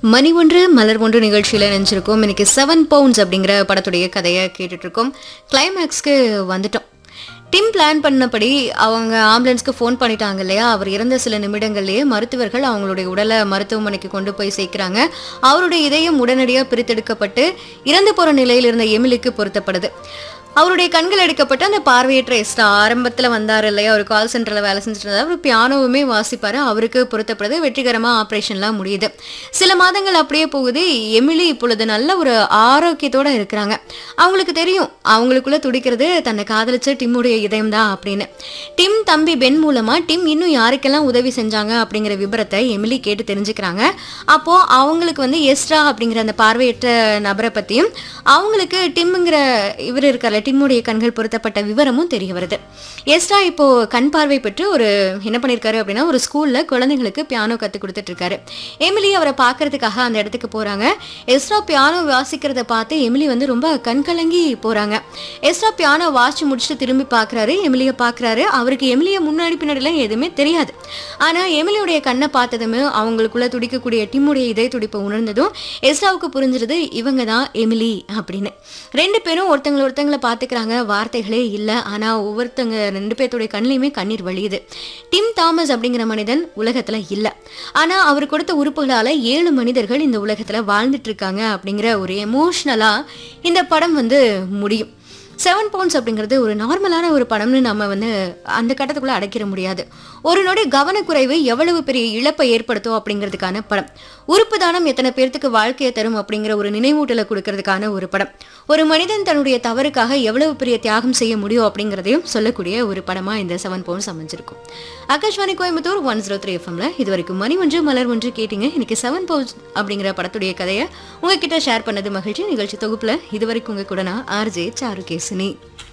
மணி ஒன்று மலர் ஒன்று நிகழ்ச்சியில் நினைச்சிருக்கோம் இன்னைக்கு செவன் பவுண்ட்ஸ் அப்படிங்கிற படத்துடைய கதையை கேட்டுட்டு இருக்கோம் கிளைமேக்ஸ்க்கு வந்துட்டோம் டிம் பிளான் பண்ணபடி அவங்க ஆம்புலன்ஸ்க்கு ஃபோன் பண்ணிட்டாங்க இல்லையா அவர் இறந்த சில நிமிடங்கள்லேயே மருத்துவர்கள் அவங்களுடைய உடலை மருத்துவமனைக்கு கொண்டு போய் சேர்க்குறாங்க அவருடைய இதயம் உடனடியாக பிரித்தெடுக்கப்பட்டு இறந்து போகிற நிலையில் இருந்த எமிலிக்கு பொருத்தப்படுது அவருடைய கண்கள் எடுக்கப்பட்டு அந்த பார்வையற்ற எஸ்டா ஆரம்பத்தில் வந்தார் இல்லையா ஒரு கால் சென்டரில் வேலை செஞ்சுட்டு இருந்தார் அவர் பியானோவுமே வாசிப்பார் அவருக்கு பொருத்தப்படுது வெற்றிகரமாக ஆப்ரேஷன்லாம் முடியுது சில மாதங்கள் அப்படியே போகுது எமிலி இப்பொழுது நல்ல ஒரு ஆரோக்கியத்தோட இருக்கிறாங்க அவங்களுக்கு தெரியும் அவங்களுக்குள்ள துடிக்கிறது தன்னை காதலிச்ச டிம்முடைய இதயம் தான் அப்படின்னு டிம் தம்பி பென் மூலமாக டிம் இன்னும் யாருக்கெல்லாம் உதவி செஞ்சாங்க அப்படிங்கிற விபரத்தை எமிலி கேட்டு தெரிஞ்சுக்கிறாங்க அப்போ அவங்களுக்கு வந்து எஸ்ட்ரா அப்படிங்கிற அந்த பார்வையற்ற நபரை பற்றியும் அவங்களுக்கு டிம்ங்கிற இவர் இருக்கார்ல டிம்முடைய கண்கள் பொருத்தப்பட்ட விவரமும் தெரிய வருது எஸ்ட்ரா இப்போ கண் பார்வை பெற்று ஒரு என்ன பண்ணியிருக்காரு அப்படின்னா ஒரு ஸ்கூல்ல குழந்தைங்களுக்கு பியானோ கற்றுக் கொடுத்துட்டு இருக்காரு எமிலி அவரை பார்க்கறதுக்காக அந்த இடத்துக்கு போறாங்க எஸ்ட்ரா பியானோ வாசிக்கிறத பார்த்து எமிலி வந்து ரொம்ப கண்கலங்கி போறாங்க எஸ்ட்ரா பியானோ வாசிச்சு முடிச்சுட்டு திரும்பி பார்க்கறாரு எமிலியை பார்க்கறாரு அவருக்கு எமிலியை முன்னாடி பின்னாடிலாம் எதுவுமே தெரியாது ஆனா எமிலியுடைய கண்ணை பார்த்ததுமே அவங்களுக்குள்ள துடிக்கக்கூடிய டிம்முடைய இதய துடிப்பை உணர்ந்ததும் எஸ்ட்ராவுக்கு புரிஞ்சிருது இவங்க தான் எமிலி அப்படின்னு ரெண்டு பேரும் ஒருத்தங்களை ஒருத்தங்களை பார்த்துக்கிறாங்க வார்த்தைகளே இல்லை ஆனால் ஒவ்வொருத்தங்க ரெண்டு பேர்த்துடைய கண்ணிலையுமே கண்ணீர் வழியுது டிம் தாமஸ் அப்படிங்கிற மனிதன் உலகத்தில் இல்லை ஆனால் அவர் கொடுத்த உறுப்புகளால் ஏழு மனிதர்கள் இந்த உலகத்தில் வாழ்ந்துட்டு இருக்காங்க அப்படிங்கிற ஒரு எமோஷ்னலாக இந்த படம் வந்து முடியும் செவன் பவுண்ட்ஸ் அப்படிங்கிறது ஒரு நார்மலான ஒரு படம்னு நம்ம வந்து அந்த கட்டத்துக்குள்ளே அடைக்கிற முடியாது ஒரு நொடி கவனக்குறைவு எவ்வளவு பெரிய இழப்பை ஏற்படுத்தும் அப்படிங்கிறதுக்கான படம் உறுப்பு தானம் எத்தனை பேர்த்துக்கு வாழ்க்கையை தரும் அப்படிங்கிற ஒரு நினைவூட்டலை கொடுக்கறதுக்கான ஒரு படம் ஒரு மனிதன் தன்னுடைய தவறுக்காக எவ்வளவு பெரிய தியாகம் செய்ய முடியும் அப்படிங்கிறதையும் சொல்லக்கூடிய ஒரு படமாக இந்த செவன் பவுண்ட்ஸ் அமைஞ்சிருக்கும் Akashvani Coimbatore one zero three எஃப்எம்ல இது வரைக்கும் மணி ஒன்று மலர் ஒன்று கேட்டீங்க இன்னைக்கு செவன் பவுண்ட்ஸ் அப்படிங்கிற படத்துடைய கதையை உங்ககிட்ட ஷேர் பண்ணது மகிழ்ச்சி நிகழ்ச்சி தொகுப்புல இது வரைக்கும் உங்க கூட நான் ஆர்ஜே சாருகேசினி